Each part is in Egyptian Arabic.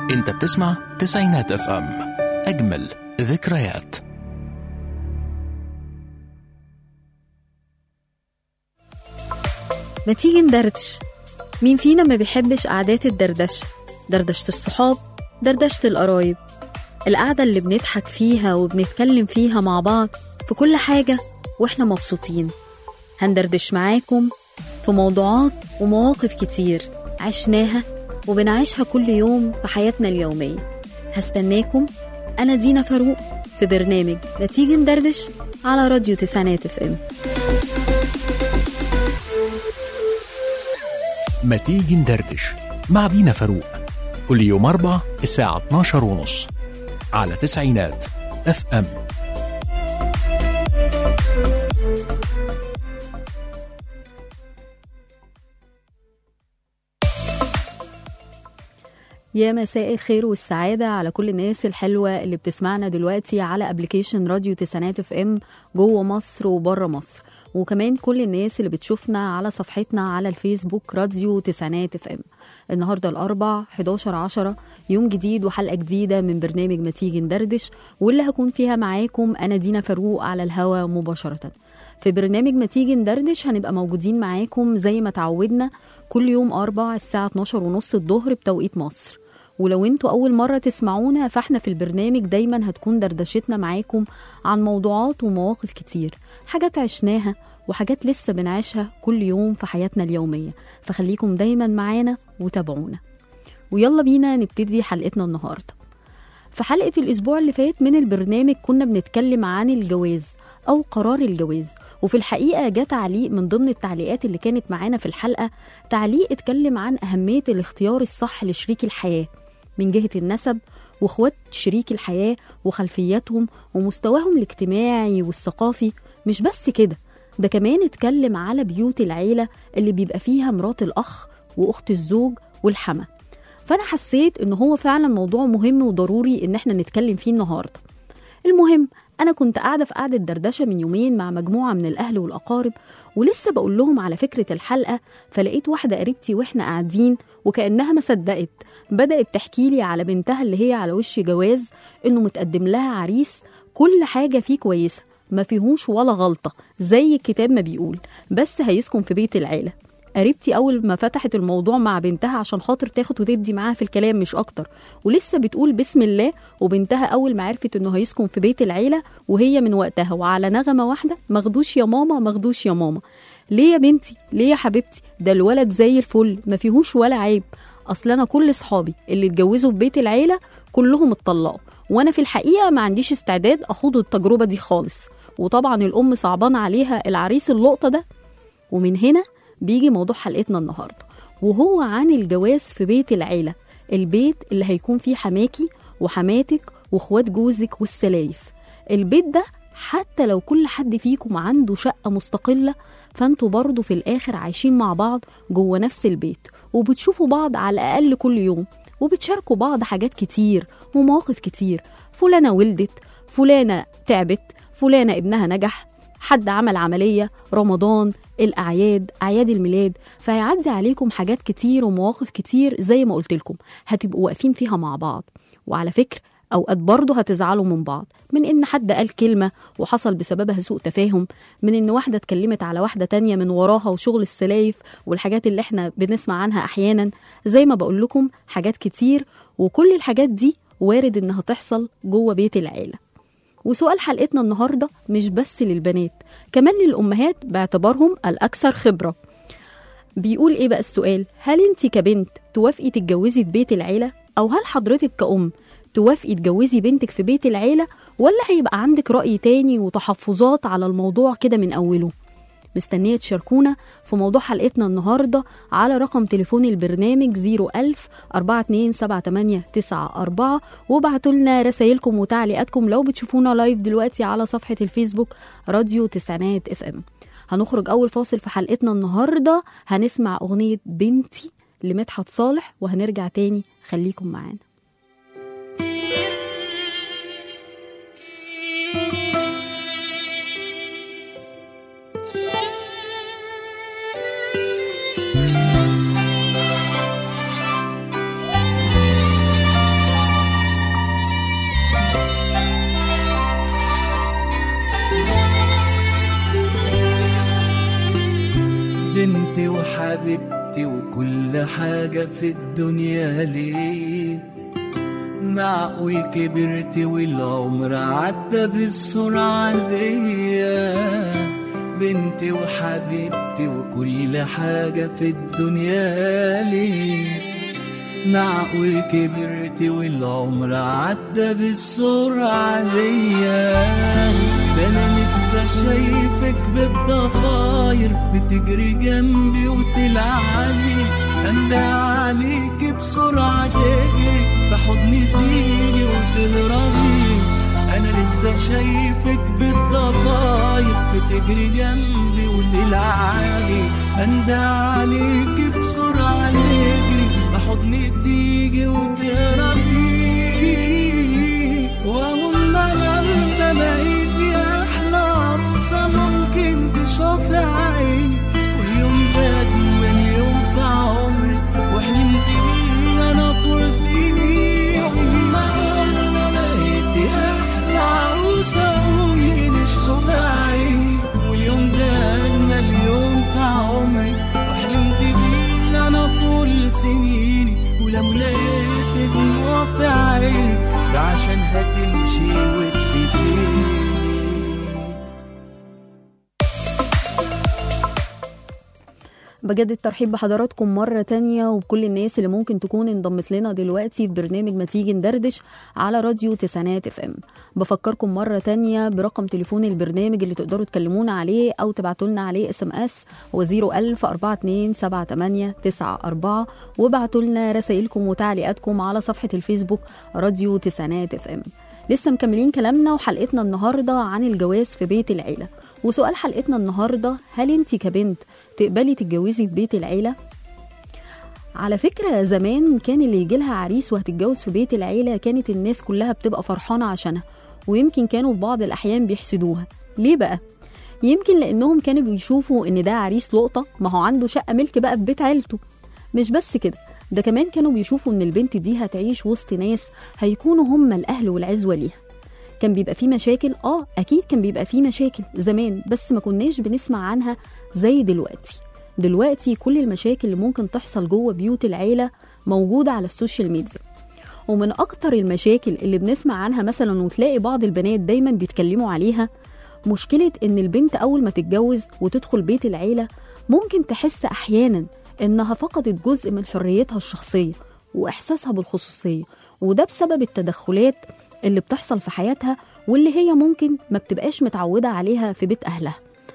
انت بتسمع تسعينات اف ام اجمل ذكريات ما تيجي ندردش مين فينا ما بيحبش قعدات الدردشة دردشة الصحاب دردشة القرايب القعدة اللي بنضحك فيها وبنتكلم فيها مع بعض في كل حاجة واحنا مبسوطين هندردش معاكم في موضوعات ومواقف كتير عشناها وبنعيشها كل يوم في حياتنا اليومية هستناكم أنا دينا فاروق في برنامج ما تيجي ندردش على راديو تسعينات اف ام ما تيجي ندردش مع دينا فاروق كل يوم أربع الساعة 12 ونص على تسعينات اف ام يا مساء الخير والسعادة على كل الناس الحلوة اللي بتسمعنا دلوقتي على ابلكيشن راديو تسعينات اف ام جوه مصر وبره مصر وكمان كل الناس اللي بتشوفنا على صفحتنا على الفيسبوك راديو تسعينات اف ام النهارده الاربع 11 10 يوم جديد وحلقه جديده من برنامج ما تيجي ندردش واللي هكون فيها معاكم انا دينا فاروق على الهوا مباشره في برنامج ما تيجي ندردش هنبقى موجودين معاكم زي ما تعودنا كل يوم أربع الساعة 12 ونص الظهر بتوقيت مصر ولو انتوا أول مرة تسمعونا فاحنا في البرنامج دايما هتكون دردشتنا معاكم عن موضوعات ومواقف كتير حاجات عشناها وحاجات لسه بنعيشها كل يوم في حياتنا اليومية فخليكم دايما معانا وتابعونا ويلا بينا نبتدي حلقتنا النهارده في حلقة الأسبوع اللي فات من البرنامج كنا بنتكلم عن الجواز أو قرار الجواز وفي الحقيقة جه تعليق من ضمن التعليقات اللي كانت معانا في الحلقة تعليق اتكلم عن أهمية الاختيار الصح لشريك الحياة من جهة النسب واخوات شريك الحياة وخلفياتهم ومستواهم الاجتماعي والثقافي مش بس كده ده كمان اتكلم على بيوت العيلة اللي بيبقى فيها مرات الأخ وأخت الزوج والحما فأنا حسيت إن هو فعلا موضوع مهم وضروري إن احنا نتكلم فيه النهاردة المهم أنا كنت قاعدة في قعدة دردشة من يومين مع مجموعة من الأهل والأقارب ولسه بقول لهم على فكرة الحلقة فلقيت واحدة قريبتي وإحنا قاعدين وكأنها ما صدقت بدأت تحكي لي على بنتها اللي هي على وش جواز إنه متقدم لها عريس كل حاجة فيه كويسة ما فيهوش ولا غلطة زي الكتاب ما بيقول بس هيسكن في بيت العيلة قريبتي أول ما فتحت الموضوع مع بنتها عشان خاطر تاخد وتدي معاها في الكلام مش أكتر ولسه بتقول بسم الله وبنتها أول ما عرفت إنه هيسكن في بيت العيلة وهي من وقتها وعلى نغمة واحدة ماخدوش يا ماما ماخدوش يا ماما ليه يا بنتي ليه يا حبيبتي ده الولد زي الفل ما فيهوش ولا عيب أصل أنا كل صحابي اللي اتجوزوا في بيت العيلة كلهم اتطلقوا وأنا في الحقيقة ما عنديش استعداد أخوض التجربة دي خالص وطبعا الأم صعبان عليها العريس اللقطة ده ومن هنا بيجي موضوع حلقتنا النهارده وهو عن الجواز في بيت العيله البيت اللي هيكون فيه حماكي وحماتك واخوات جوزك والسلايف البيت ده حتى لو كل حد فيكم عنده شقه مستقله فانتوا برضه في الاخر عايشين مع بعض جوه نفس البيت وبتشوفوا بعض على الاقل كل يوم وبتشاركوا بعض حاجات كتير ومواقف كتير فلانه ولدت فلانه تعبت فلانه ابنها نجح حد عمل عمليه رمضان الاعياد اعياد الميلاد فهيعدي عليكم حاجات كتير ومواقف كتير زي ما قلت لكم هتبقوا واقفين فيها مع بعض وعلى فكره اوقات برضه هتزعلوا من بعض من ان حد قال كلمه وحصل بسببها سوء تفاهم من ان واحده اتكلمت على واحده تانية من وراها وشغل السلايف والحاجات اللي احنا بنسمع عنها احيانا زي ما بقول لكم حاجات كتير وكل الحاجات دي وارد انها تحصل جوه بيت العيله وسؤال حلقتنا النهارده مش بس للبنات كمان للامهات باعتبارهم الاكثر خبره بيقول ايه بقى السؤال هل انت كبنت توافقي تتجوزي في بيت العيله او هل حضرتك كأم توافقي تجوزي بنتك في بيت العيله ولا هيبقى عندك رأي تاني وتحفظات على الموضوع كده من اوله مستنية تشاركونا في موضوع حلقتنا النهاردة على رقم تليفون البرنامج 01000 427 وابعتوا لنا رسايلكم وتعليقاتكم لو بتشوفونا لايف دلوقتي على صفحة الفيسبوك راديو تسعينات اف ام هنخرج أول فاصل في حلقتنا النهاردة هنسمع أغنية بنتي لمدحت صالح وهنرجع تاني خليكم معانا بنتي وحبيبتي وكل حاجة في الدنيا ليه معقول كبرت والعمر عدى بالسرعة دي بنتي وحبيبتي وكل حاجة في الدنيا ليه معقول كبرت والعمر عدى بالسرعة دي ده انا لسه شايفك بالضفاير بتجري جنبي وتلعبي انده عليك بسرعة تجري في حضني تيجي وتهربي انا لسه شايفك بالضفاير بتجري جنبي وتلعبي انده عليك بسرعة تجري في حضني تيجي وتهربي واقول لما بقيتي احلى عروسه ممكن تشوفي عيني واليوم ده اجمل يوم في عمري وحلمت بيه انا طول سنين لما بقيتي احلى عروسه ممكن تشوفي عيني واليوم ده اجمل يوم في عمري وحلمت بيه انا طول سنيني ولو لقيت دموع في عيني ده عشان هتمشي وتسيبيني بجد الترحيب بحضراتكم مرة تانية وبكل الناس اللي ممكن تكون انضمت لنا دلوقتي في برنامج ما تيجي ندردش على راديو تسعينات اف ام بفكركم مرة تانية برقم تليفون البرنامج اللي تقدروا تكلمونا عليه او تبعتوا لنا عليه اس ام اس هو 01000 427894 وابعتوا لنا رسائلكم وتعليقاتكم على صفحة الفيسبوك راديو تسعينات اف ام لسه مكملين كلامنا وحلقتنا النهارده عن الجواز في بيت العيله وسؤال حلقتنا النهارده هل انت كبنت تقبلي تتجوزي في بيت العيله على فكرة زمان كان اللي يجي لها عريس وهتتجوز في بيت العيلة كانت الناس كلها بتبقى فرحانة عشانها ويمكن كانوا في بعض الأحيان بيحسدوها ليه بقى؟ يمكن لأنهم كانوا بيشوفوا إن ده عريس لقطة ما هو عنده شقة ملك بقى في بيت عيلته مش بس كده ده كمان كانوا بيشوفوا إن البنت دي هتعيش وسط ناس هيكونوا هم الأهل والعزوة ليها كان بيبقى فيه مشاكل اه اكيد كان بيبقى فيه مشاكل زمان بس ما كناش بنسمع عنها زي دلوقتي دلوقتي كل المشاكل اللي ممكن تحصل جوه بيوت العيله موجوده على السوشيال ميديا ومن اكتر المشاكل اللي بنسمع عنها مثلا وتلاقي بعض البنات دايما بيتكلموا عليها مشكله ان البنت اول ما تتجوز وتدخل بيت العيله ممكن تحس احيانا انها فقدت جزء من حريتها الشخصيه واحساسها بالخصوصيه وده بسبب التدخلات اللي بتحصل في حياتها واللي هي ممكن ما بتبقاش متعودة عليها في بيت أهلها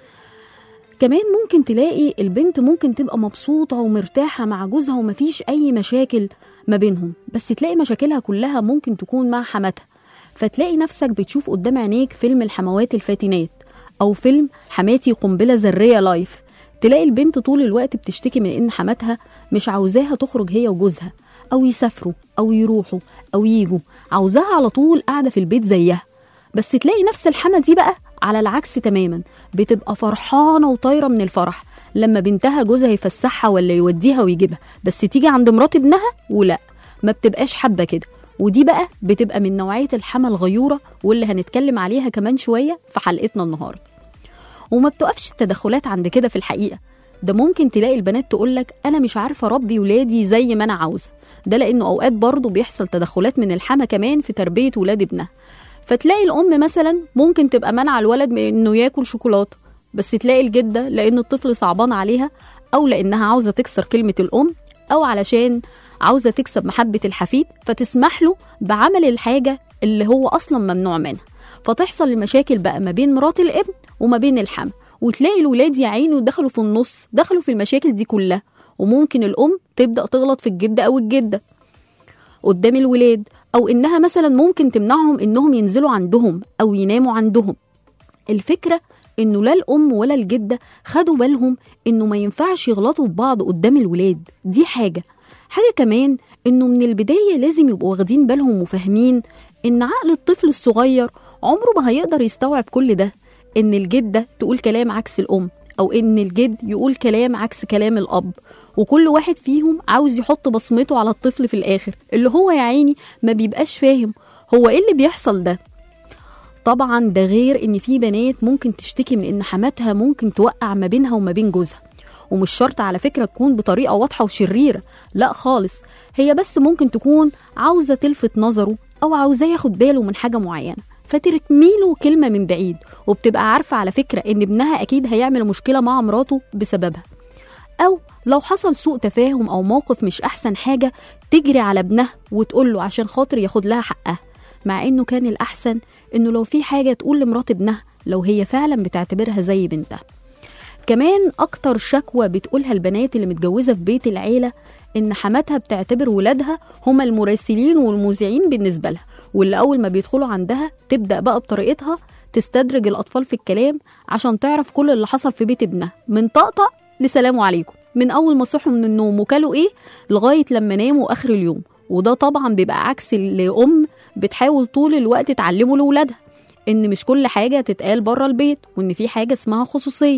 كمان ممكن تلاقي البنت ممكن تبقى مبسوطة ومرتاحة مع جوزها ومفيش أي مشاكل ما بينهم بس تلاقي مشاكلها كلها ممكن تكون مع حماتها فتلاقي نفسك بتشوف قدام عينيك فيلم الحموات الفاتنات أو فيلم حماتي قنبلة ذرية لايف تلاقي البنت طول الوقت بتشتكي من إن حماتها مش عاوزاها تخرج هي وجوزها أو يسافروا أو يروحوا أو يجوا عاوزاها على طول قاعدة في البيت زيها بس تلاقي نفس الحما دي بقى على العكس تماما بتبقى فرحانة وطايرة من الفرح لما بنتها جوزها يفسحها ولا يوديها ويجيبها بس تيجي عند مرات ابنها ولا ما بتبقاش حابة كده ودي بقى بتبقى من نوعية الحما الغيورة واللي هنتكلم عليها كمان شوية في حلقتنا النهاردة وما بتقفش التدخلات عند كده في الحقيقة ده ممكن تلاقي البنات تقولك أنا مش عارفة أربي ولادي زي ما أنا عاوزة ده لأنه أوقات برضه بيحصل تدخلات من الحما كمان في تربية ولاد ابنها فتلاقي الأم مثلا ممكن تبقى منع الولد من إنه ياكل شوكولاتة بس تلاقي الجدة لأن الطفل صعبان عليها أو لأنها عاوزة تكسر كلمة الأم أو علشان عاوزة تكسب محبة الحفيد فتسمح له بعمل الحاجة اللي هو أصلا ممنوع منها فتحصل المشاكل بقى ما بين مرات الابن وما بين الحما وتلاقي الولاد يا عيني دخلوا في النص دخلوا في المشاكل دي كلها وممكن الأم تبدأ تغلط في الجد أو الجدة قدام الولاد أو إنها مثلا ممكن تمنعهم إنهم ينزلوا عندهم أو يناموا عندهم الفكرة إنه لا الأم ولا الجدة خدوا بالهم إنه ما ينفعش يغلطوا في بعض قدام الولاد دي حاجة حاجة كمان إنه من البداية لازم يبقوا واخدين بالهم وفاهمين إن عقل الطفل الصغير عمره ما هيقدر يستوعب كل ده إن الجدة تقول كلام عكس الأم أو إن الجد يقول كلام عكس كلام الأب وكل واحد فيهم عاوز يحط بصمته على الطفل في الآخر اللي هو يا عيني ما بيبقاش فاهم هو إيه اللي بيحصل ده طبعا ده غير إن في بنات ممكن تشتكي من إن حماتها ممكن توقع ما بينها وما بين جوزها ومش شرط على فكرة تكون بطريقة واضحة وشريرة لا خالص هي بس ممكن تكون عاوزة تلفت نظره أو عاوزاه ياخد باله من حاجة معينة فترميله كلمة من بعيد وبتبقى عارفة على فكرة إن ابنها أكيد هيعمل مشكلة مع مراته بسببها أو لو حصل سوء تفاهم أو موقف مش أحسن حاجة تجري على ابنها وتقول له عشان خاطر ياخد لها حقها مع إنه كان الأحسن إنه لو في حاجة تقول لمرات ابنها لو هي فعلا بتعتبرها زي بنتها كمان أكتر شكوى بتقولها البنات اللي متجوزة في بيت العيلة إن حماتها بتعتبر ولادها هما المراسلين والمذيعين بالنسبة لها واللي أول ما بيدخلوا عندها تبدأ بقى بطريقتها تستدرج الأطفال في الكلام عشان تعرف كل اللي حصل في بيت ابنها من طقطق لسلام عليكم من أول ما صحوا من النوم وكلوا إيه لغاية لما ناموا آخر اليوم وده طبعا بيبقى عكس اللي أم بتحاول طول الوقت تعلمه لولادها إن مش كل حاجة تتقال بره البيت وإن في حاجة اسمها خصوصية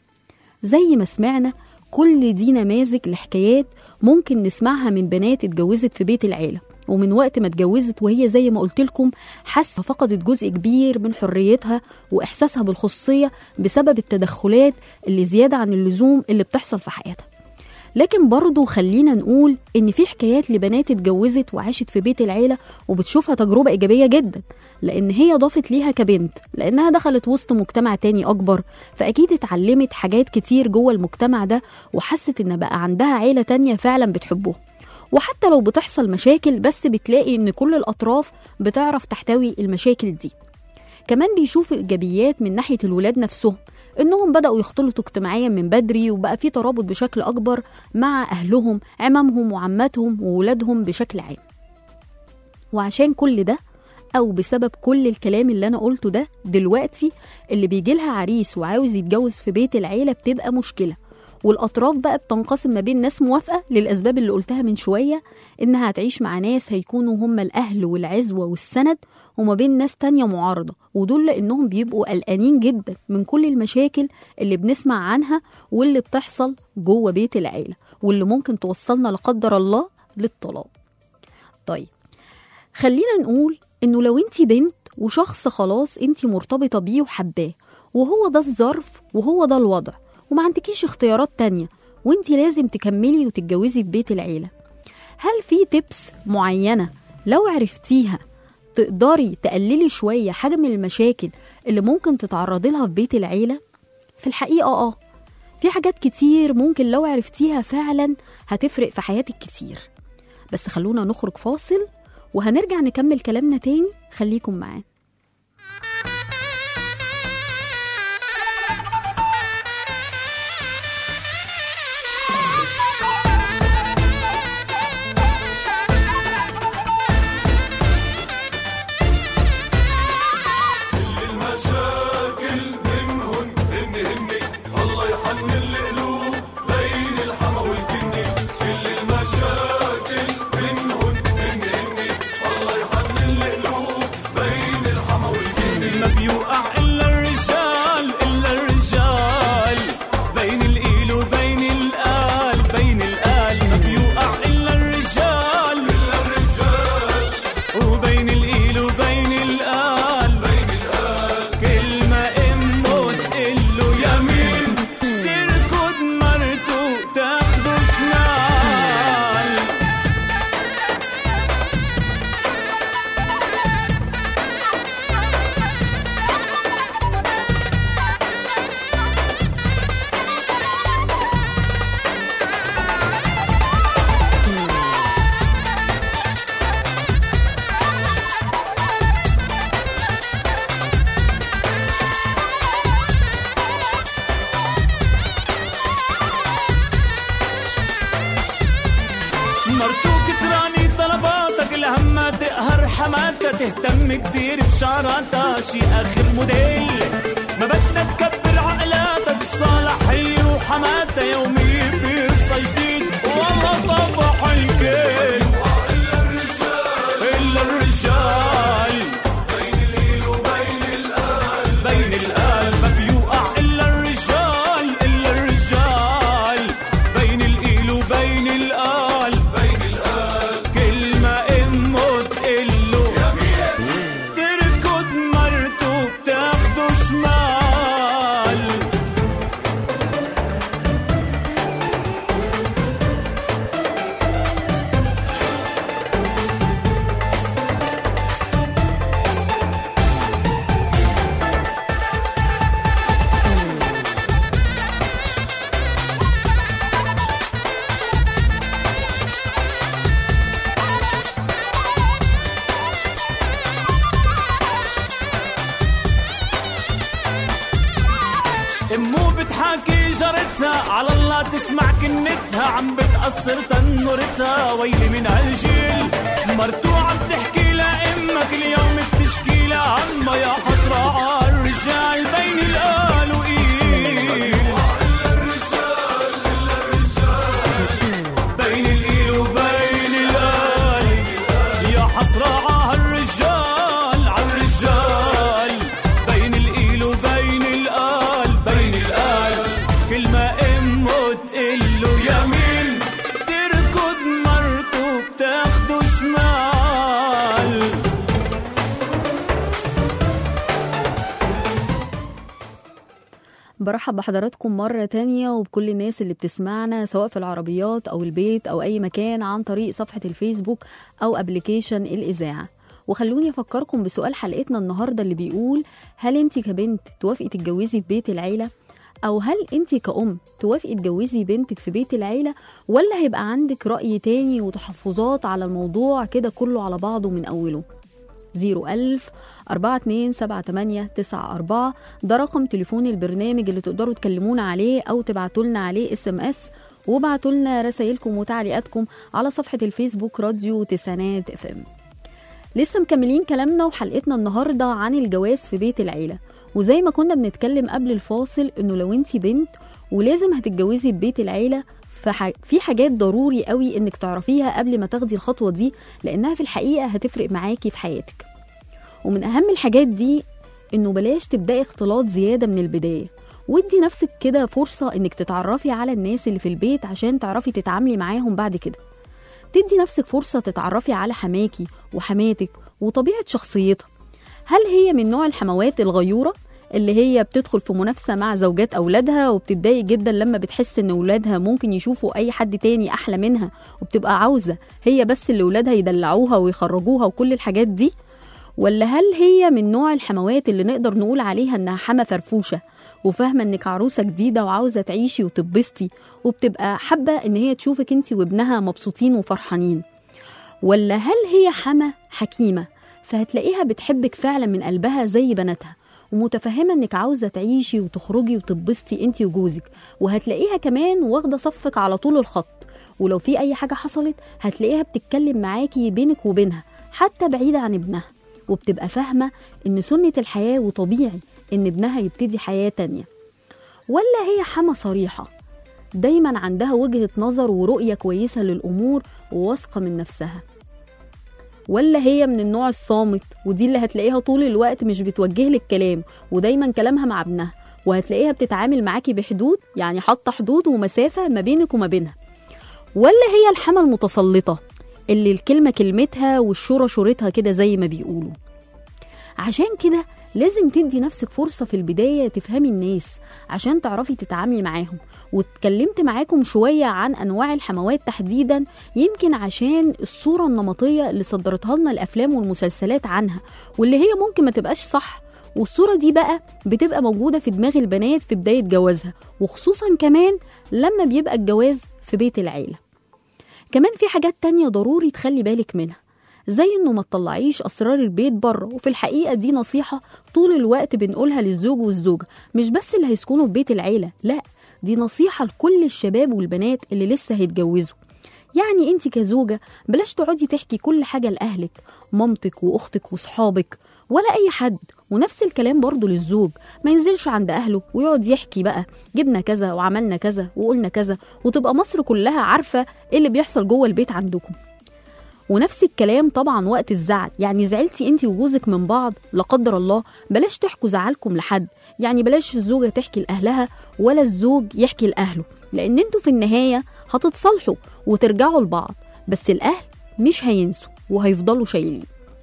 زي ما سمعنا كل دي نماذج لحكايات ممكن نسمعها من بنات اتجوزت في بيت العيلة ومن وقت ما اتجوزت وهي زي ما قلت لكم حاسه فقدت جزء كبير من حريتها واحساسها بالخصوصيه بسبب التدخلات اللي زياده عن اللزوم اللي بتحصل في حياتها لكن برضه خلينا نقول ان في حكايات لبنات اتجوزت وعاشت في بيت العيله وبتشوفها تجربه ايجابيه جدا لان هي ضافت ليها كبنت لانها دخلت وسط مجتمع تاني اكبر فاكيد اتعلمت حاجات كتير جوه المجتمع ده وحست ان بقى عندها عيله تانية فعلا بتحبهم وحتى لو بتحصل مشاكل بس بتلاقي ان كل الاطراف بتعرف تحتوي المشاكل دي كمان بيشوفوا ايجابيات من ناحيه الولاد نفسهم انهم بداوا يختلطوا اجتماعيا من بدري وبقى في ترابط بشكل اكبر مع اهلهم عمامهم وعماتهم وولادهم بشكل عام وعشان كل ده او بسبب كل الكلام اللي انا قلته ده دلوقتي اللي بيجي لها عريس وعاوز يتجوز في بيت العيله بتبقى مشكله والاطراف بقى بتنقسم ما بين ناس موافقه للاسباب اللي قلتها من شويه انها هتعيش مع ناس هيكونوا هم الاهل والعزوه والسند وما بين ناس تانية معارضه ودول لانهم بيبقوا قلقانين جدا من كل المشاكل اللي بنسمع عنها واللي بتحصل جوه بيت العيله واللي ممكن توصلنا لا قدر الله للطلاق طيب خلينا نقول انه لو انت بنت وشخص خلاص انت مرتبطه بيه وحباه وهو ده الظرف وهو ده الوضع وما عندكيش اختيارات تانية وانت لازم تكملي وتتجوزي في بيت العيلة هل في تبس معينة لو عرفتيها تقدري تقللي شوية حجم المشاكل اللي ممكن تتعرضي لها في بيت العيلة؟ في الحقيقة اه في حاجات كتير ممكن لو عرفتيها فعلا هتفرق في حياتك كتير بس خلونا نخرج فاصل وهنرجع نكمل كلامنا تاني خليكم معانا المشاكل منهن هن هني الله يحن القلوب بين الحما والجني كل المشاكل منهن هن هني الله يحن القلوب بين الحما والجني ما بيوقع الا الرجال الا الرجال بين الإيل وبين الآل بين الآل ما بيوقع الا الرجال الا الرجال وبين الإيل وبين الآل بين الآل كل ما أمه تقله يمين تركض مرته تاخده شمال مرتو كتراني طلباتك لهما تقهر حماتها تهتم كتير بشعراتها شي اخر موديل ما بدها تكبر عقلاتها تتصالح هي وحماتها يوميا في قصة جديد والله طبح الكل إلا الرجال بين الإيل وبين الآل بين الآل ما بيوقع إلا الرجال إلا الرجال بين الإيل وبين الآل بين الآل كل ما أمه تقله تركض مرته بتاخده شمال جارتها على الله تسمع كنتها عم بتقصر تنورتها ويلي من هالجيل مرتوعة بتحكي لأمك اليوم بتشكي لها عما يا حسرة عالرجال بين القال وقيل بين الإيل وبين القال يا حسرة عالرجال عالرجال بين الإيل وبين القال بين القال كل ما أمه تقله يمين تركض مرته بتاخده شمال برحب بحضراتكم مرة تانية وبكل الناس اللي بتسمعنا سواء في العربيات أو البيت أو أي مكان عن طريق صفحة الفيسبوك أو أبليكيشن الإذاعة وخلوني أفكركم بسؤال حلقتنا النهاردة اللي بيقول هل أنت كبنت توافقي تتجوزي في بيت العيلة؟ أو هل أنت كأم توافقي تجوزي بنتك في بيت العيلة ولا هيبقى عندك رأي تاني وتحفظات على الموضوع كده كله على بعضه من أوله؟ 01000 4278894 ده رقم تليفون البرنامج اللي تقدروا تكلمونا عليه أو تبعتوا لنا عليه اس ام اس وابعتوا لنا رسايلكم وتعليقاتكم على صفحة الفيسبوك راديو تسعينات اف ام لسه مكملين كلامنا وحلقتنا النهارده عن الجواز في بيت العيله وزي ما كنا بنتكلم قبل الفاصل انه لو انت بنت ولازم هتتجوزي في بيت العيله فح... في حاجات ضروري قوي انك تعرفيها قبل ما تاخدي الخطوه دي لانها في الحقيقه هتفرق معاكي في حياتك ومن اهم الحاجات دي انه بلاش تبداي اختلاط زياده من البدايه وادي نفسك كده فرصه انك تتعرفي على الناس اللي في البيت عشان تعرفي تتعاملي معاهم بعد كده تدي نفسك فرصة تتعرفي على حماكي وحماتك وطبيعة شخصيتها هل هي من نوع الحموات الغيورة اللي هي بتدخل في منافسة مع زوجات أولادها وبتتضايق جدا لما بتحس إن أولادها ممكن يشوفوا أي حد تاني أحلى منها وبتبقى عاوزة هي بس اللي أولادها يدلعوها ويخرجوها وكل الحاجات دي ولا هل هي من نوع الحموات اللي نقدر نقول عليها إنها حما فرفوشة وفاهمة إنك عروسة جديدة وعاوزة تعيشي وتتبسطي وبتبقى حابة إن هي تشوفك أنت وابنها مبسوطين وفرحانين ولا هل هي حما حكيمة فهتلاقيها بتحبك فعلا من قلبها زي بناتها ومتفهمة انك عاوزة تعيشي وتخرجي وتتبسطي انت وجوزك وهتلاقيها كمان واخدة صفك على طول الخط ولو في اي حاجة حصلت هتلاقيها بتتكلم معاكي بينك وبينها حتى بعيدة عن ابنها وبتبقى فاهمة ان سنة الحياة وطبيعي ان ابنها يبتدي حياة تانية ولا هي حما صريحة دايما عندها وجهة نظر ورؤية كويسة للأمور وواثقة من نفسها ولا هي من النوع الصامت ودي اللي هتلاقيها طول الوقت مش بتوجه لك كلام ودايما كلامها مع ابنها وهتلاقيها بتتعامل معاكي بحدود يعني حاطه حدود ومسافه ما بينك وما بينها ولا هي الحما المتسلطه اللي الكلمه كلمتها والشورى شورتها كده زي ما بيقولوا عشان كده لازم تدي نفسك فرصة في البداية تفهمي الناس عشان تعرفي تتعاملي معاهم واتكلمت معاكم شوية عن أنواع الحموات تحديدا يمكن عشان الصورة النمطية اللي صدرتها لنا الأفلام والمسلسلات عنها واللي هي ممكن ما تبقاش صح والصورة دي بقى بتبقى موجودة في دماغ البنات في بداية جوازها وخصوصا كمان لما بيبقى الجواز في بيت العيلة كمان في حاجات تانية ضروري تخلي بالك منها زي انه ما تطلعيش اسرار البيت بره وفي الحقيقه دي نصيحه طول الوقت بنقولها للزوج والزوجه مش بس اللي هيسكنوا في بيت العيله لا دي نصيحه لكل الشباب والبنات اللي لسه هيتجوزوا يعني انت كزوجه بلاش تقعدي تحكي كل حاجه لاهلك مامتك واختك وصحابك ولا اي حد ونفس الكلام برضه للزوج ما ينزلش عند اهله ويقعد يحكي بقى جبنا كذا وعملنا كذا وقلنا كذا وتبقى مصر كلها عارفه ايه اللي بيحصل جوه البيت عندكم ونفس الكلام طبعا وقت الزعل يعني زعلتي انت وجوزك من بعض لا قدر الله بلاش تحكوا زعلكم لحد يعني بلاش الزوجة تحكي لأهلها ولا الزوج يحكي لأهله لأن انتوا في النهاية هتتصالحوا وترجعوا لبعض بس الأهل مش هينسوا وهيفضلوا شايلين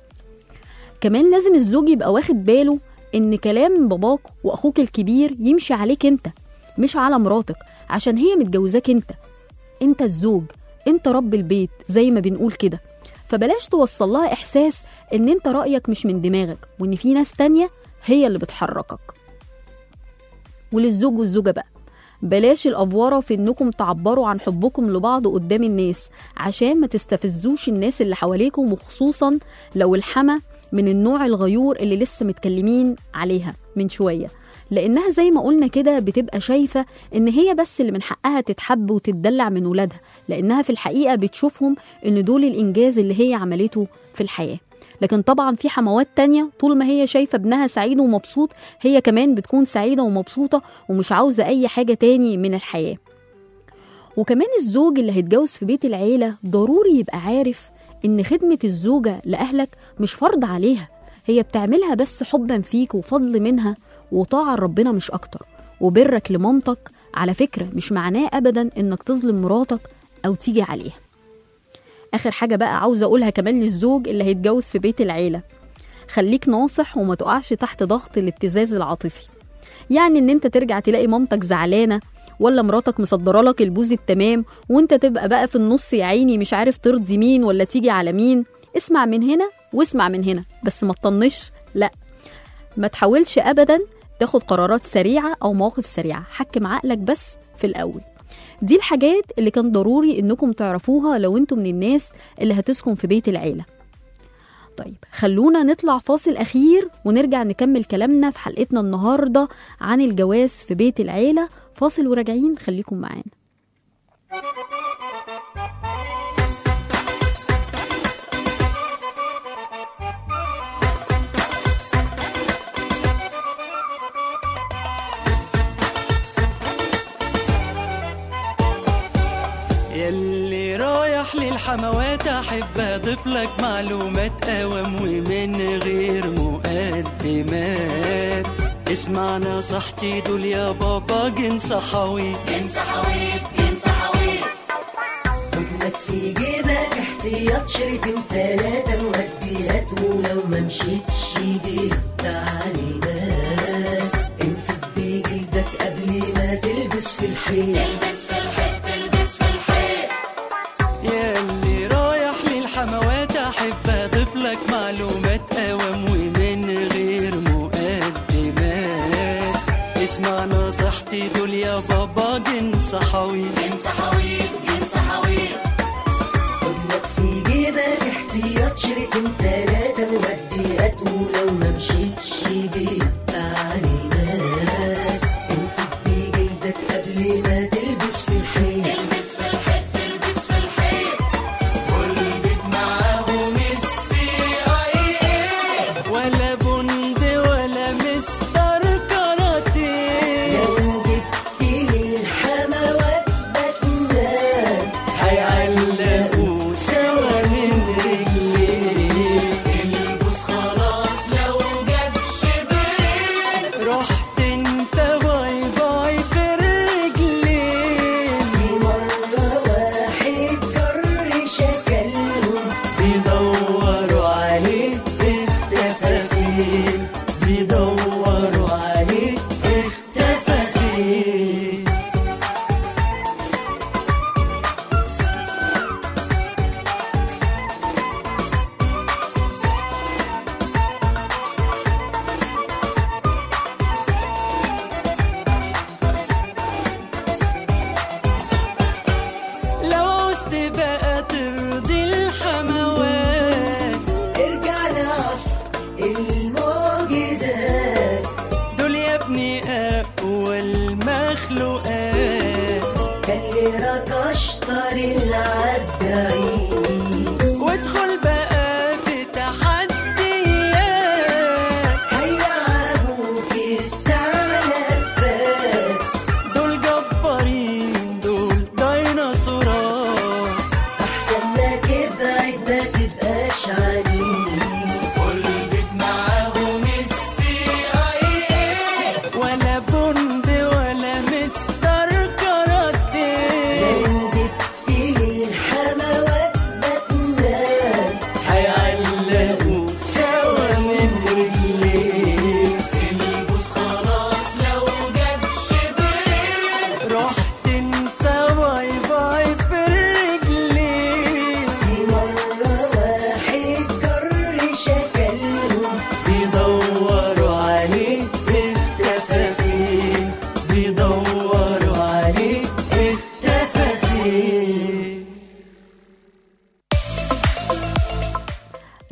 كمان لازم الزوج يبقى واخد باله ان كلام باباك واخوك الكبير يمشي عليك انت مش على مراتك عشان هي متجوزاك انت انت الزوج انت رب البيت زي ما بنقول كده فبلاش توصل لها احساس ان انت رايك مش من دماغك وان في ناس تانية هي اللي بتحركك وللزوج والزوجه بقى بلاش الافوره في انكم تعبروا عن حبكم لبعض قدام الناس عشان ما تستفزوش الناس اللي حواليكم وخصوصا لو الحما من النوع الغيور اللي لسه متكلمين عليها من شويه لانها زي ما قلنا كده بتبقى شايفه ان هي بس اللي من حقها تتحب وتتدلع من ولادها لانها في الحقيقه بتشوفهم ان دول الانجاز اللي هي عملته في الحياه لكن طبعا في حموات تانية طول ما هي شايفة ابنها سعيد ومبسوط هي كمان بتكون سعيدة ومبسوطة ومش عاوزة أي حاجة تاني من الحياة وكمان الزوج اللي هيتجوز في بيت العيلة ضروري يبقى عارف إن خدمة الزوجة لأهلك مش فرض عليها هي بتعملها بس حبا فيك وفضل منها وطاعة ربنا مش أكتر وبرك لمامتك على فكرة مش معناه أبدا إنك تظلم مراتك أو تيجي عليها آخر حاجة بقى عاوزة أقولها كمان للزوج اللي هيتجوز في بيت العيلة خليك ناصح وما تقعش تحت ضغط الابتزاز العاطفي يعني ان انت ترجع تلاقي مامتك زعلانه ولا مراتك مصدره لك البوز التمام وانت تبقى بقى في النص يا عيني مش عارف ترضي مين ولا تيجي على مين اسمع من هنا واسمع من هنا بس ما تطنش لا ما تحاولش ابدا تاخد قرارات سريعه او مواقف سريعه حكم عقلك بس في الاول دي الحاجات اللي كان ضروري انكم تعرفوها لو انتم من الناس اللي هتسكن في بيت العيله طيب خلونا نطلع فاصل أخير ونرجع نكمل كلامنا في حلقتنا النهاردة عن الجواز في بيت العيلة فاصل وراجعين خليكم معانا يلي رايح للحموات احب اضيف لك معلومات اوام ومن غير مقدمات اسمع نصيحتي دول يا بابا جنس حوي خدلك في جيبك احتياط شريطين تلاتة مهديات ولو ما مشيتش دي التعليمات انفد بجلدك قبل ما تلبس في الحيط يلي رايح للحموات احب اضيف لك معلومات اوام ومن غير مقدمات اسمع نصيحتي دول يا بابا جنس حوي خدلك في جيبك احتياط شريطين تلاتة مهديات ولو ما مشيتش دي التعليمات انفد بجلدك قبل ما تلبس في الحيط ولا بند ولا مستر كاراتيه لو جبتي الحموات بتنام هيعلقوا سوا من رجليه البوس خلاص لو جاب شبين رحت انت باي باي في الرجلين في مرة واحد جر شكلهم بيدوروا عليك بالتفاهيم بيدوروا عليك اختفى فين لو عوزت بقى ترضي الحموات ارجع لعصر المعجزات دول يا ابني أقوى المخلوقات خلي اشطر العداعين وادخل بقى في تحديات هيلعبوا في التعلفات دول جبارين دول ديناصورات احسن لك ابعد ما تبقاش عنيد ولا بند ولا مستر كاراتيه لو جبتي الحموات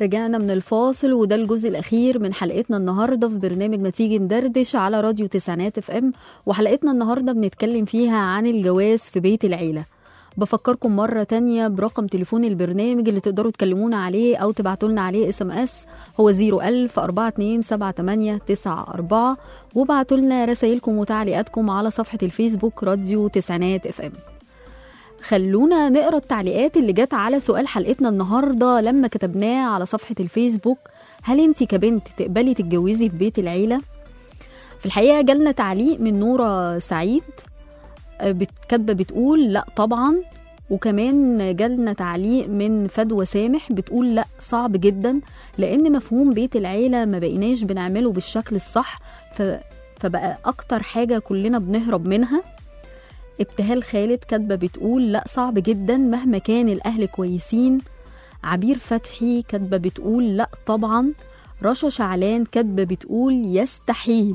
رجعنا من الفاصل وده الجزء الأخير من حلقتنا النهاردة في برنامج ما تيجي ندردش على راديو تسعينات اف ام وحلقتنا النهاردة بنتكلم فيها عن الجواز في بيت العيلة بفكركم مرة تانية برقم تليفون البرنامج اللي تقدروا تكلمونا عليه أو تبعتوا لنا عليه اس ام اس هو 01000 4278 وابعتوا لنا رسايلكم وتعليقاتكم على صفحة الفيسبوك راديو تسعينات اف ام خلونا نقرا التعليقات اللي جت على سؤال حلقتنا النهارده لما كتبناه على صفحه الفيسبوك هل انت كبنت تقبلي تتجوزي في بيت العيله في الحقيقه جالنا تعليق من نوره سعيد آه، بت- كاتبه بتقول لا طبعا وكمان جالنا تعليق من فدوى سامح بتقول لا صعب جدا لان مفهوم بيت العيله ما بقيناش بنعمله بالشكل الصح ف... فبقى اكتر حاجه كلنا بنهرب منها ابتهال خالد كاتبه بتقول لا صعب جدا مهما كان الاهل كويسين عبير فتحي كاتبه بتقول لا طبعا رشا شعلان كاتبه بتقول يستحيل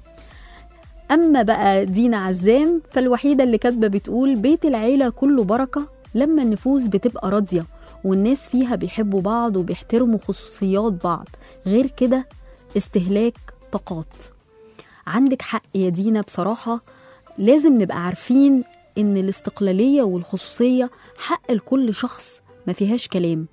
اما بقى دينا عزام فالوحيده اللي كاتبه بتقول بيت العيله كله بركه لما النفوس بتبقى راضيه والناس فيها بيحبوا بعض وبيحترموا خصوصيات بعض غير كده استهلاك طاقات عندك حق يا دينا بصراحه لازم نبقى عارفين ان الاستقلاليه والخصوصيه حق لكل شخص ما فيهاش كلام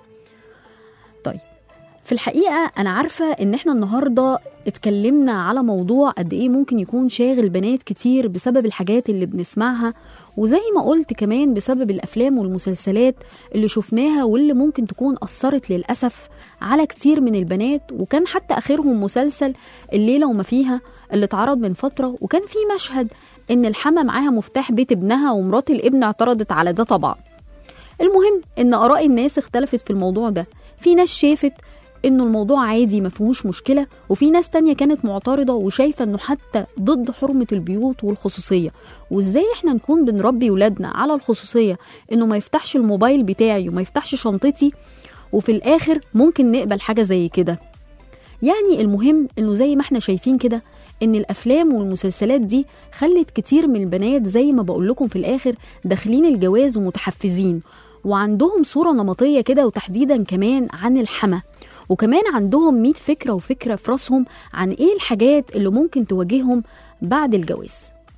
طيب في الحقيقه انا عارفه ان احنا النهارده اتكلمنا على موضوع قد ايه ممكن يكون شاغل بنات كتير بسبب الحاجات اللي بنسمعها وزي ما قلت كمان بسبب الافلام والمسلسلات اللي شفناها واللي ممكن تكون اثرت للاسف على كتير من البنات وكان حتى اخرهم مسلسل الليله وما فيها اللي اتعرض من فتره وكان في مشهد ان الحما معاها مفتاح بيت ابنها ومرات الابن اعترضت على ده طبعا المهم ان اراء الناس اختلفت في الموضوع ده في ناس شافت انه الموضوع عادي ما فيهوش مشكله وفي ناس تانية كانت معترضه وشايفه انه حتى ضد حرمه البيوت والخصوصيه وازاي احنا نكون بنربي ولادنا على الخصوصيه انه ما يفتحش الموبايل بتاعي وما يفتحش شنطتي وفي الاخر ممكن نقبل حاجه زي كده يعني المهم انه زي ما احنا شايفين كده ان الافلام والمسلسلات دي خلت كتير من البنات زي ما بقول لكم في الاخر داخلين الجواز ومتحفزين وعندهم صوره نمطيه كده وتحديدا كمان عن الحما وكمان عندهم 100 فكره وفكره في راسهم عن ايه الحاجات اللي ممكن تواجههم بعد الجواز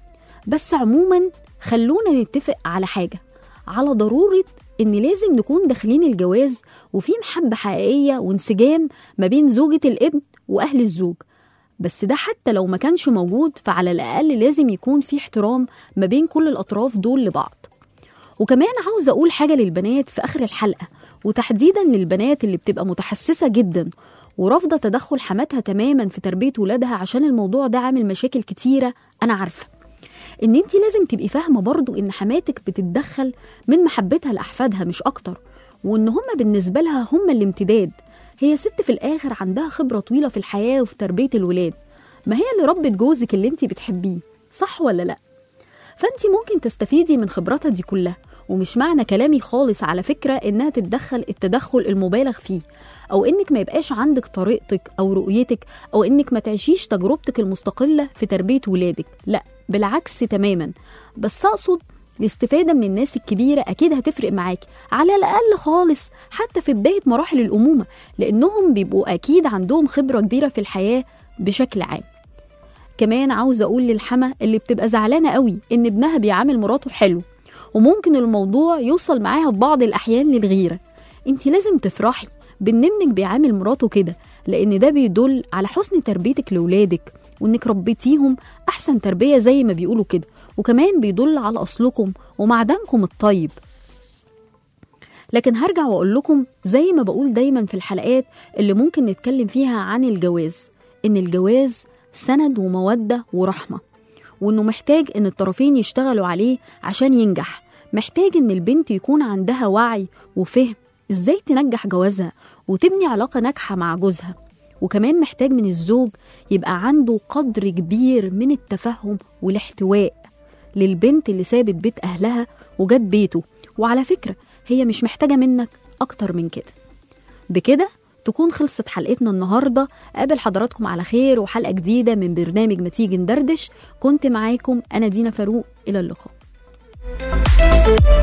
بس عموما خلونا نتفق على حاجه على ضروره ان لازم نكون داخلين الجواز وفي محبه حقيقيه وانسجام ما بين زوجه الابن واهل الزوج بس ده حتى لو ما كانش موجود فعلى الأقل لازم يكون في احترام ما بين كل الأطراف دول لبعض وكمان عاوزة أقول حاجة للبنات في آخر الحلقة وتحديدا للبنات اللي بتبقى متحسسة جدا ورافضة تدخل حماتها تماما في تربية ولادها عشان الموضوع ده عامل مشاكل كتيرة أنا عارفة إن أنت لازم تبقي فاهمة برضو إن حماتك بتتدخل من محبتها لأحفادها مش أكتر وإن هما بالنسبة لها هما الامتداد هي ست في الآخر عندها خبرة طويلة في الحياة وفي تربية الولاد ما هي اللي ربت جوزك اللي انت بتحبيه صح ولا لا فانت ممكن تستفيدي من خبراتها دي كلها ومش معنى كلامي خالص على فكرة انها تتدخل التدخل المبالغ فيه او انك ما يبقاش عندك طريقتك او رؤيتك او انك ما تعيشيش تجربتك المستقلة في تربية ولادك لا بالعكس تماما بس اقصد الاستفادة من الناس الكبيرة أكيد هتفرق معاكي على الأقل خالص حتى في بداية مراحل الأمومة لأنهم بيبقوا أكيد عندهم خبرة كبيرة في الحياة بشكل عام كمان عاوزة أقول للحما اللي بتبقى زعلانة قوي إن ابنها بيعامل مراته حلو وممكن الموضوع يوصل معاها في بعض الأحيان للغيرة انت لازم تفرحي بإن ابنك بيعامل مراته كده لأن ده بيدل على حسن تربيتك لولادك وإنك ربيتيهم أحسن تربية زي ما بيقولوا كده وكمان بيدل على أصلكم ومعدنكم الطيب لكن هرجع وأقول لكم زي ما بقول دايما في الحلقات اللي ممكن نتكلم فيها عن الجواز إن الجواز سند ومودة ورحمة وإنه محتاج إن الطرفين يشتغلوا عليه عشان ينجح محتاج إن البنت يكون عندها وعي وفهم إزاي تنجح جوازها وتبني علاقة ناجحة مع جوزها وكمان محتاج من الزوج يبقى عنده قدر كبير من التفهم والاحتواء للبنت اللي سابت بيت أهلها وجت بيته وعلى فكرة هي مش محتاجة منك أكتر من كده بكده تكون خلصت حلقتنا النهاردة قابل حضراتكم على خير وحلقة جديدة من برنامج ما تيجي ندردش كنت معاكم أنا دينا فاروق إلى اللقاء